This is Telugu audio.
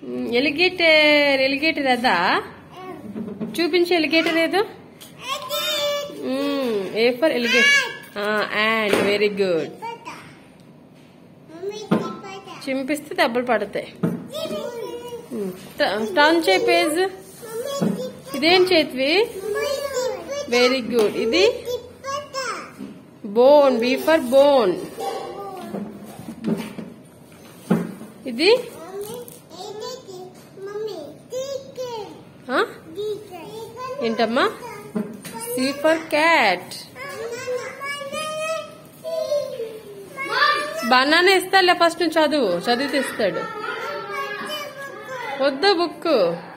ఎలిగేటర్ ఎలిగేటర్ అదా చూపించు ఎలిగేటర్ ఏదో A for alligator and very good చింపిస్తే దెబ్బలు పడతాయి టర్న్ చేయి పేజ్ ఇదేం చేతివి వెరీ గుడ్ ఇది బోన్ బీ ఫర్ బోన్ ఇది ఆ? ఏంటమ్మా సి ఫర్ క్యాట్ బనానా ఇస్తాలే ఫస్ట్ నువ్వు చదువు చదివితే ఇస్తాడు వద్దా బుక్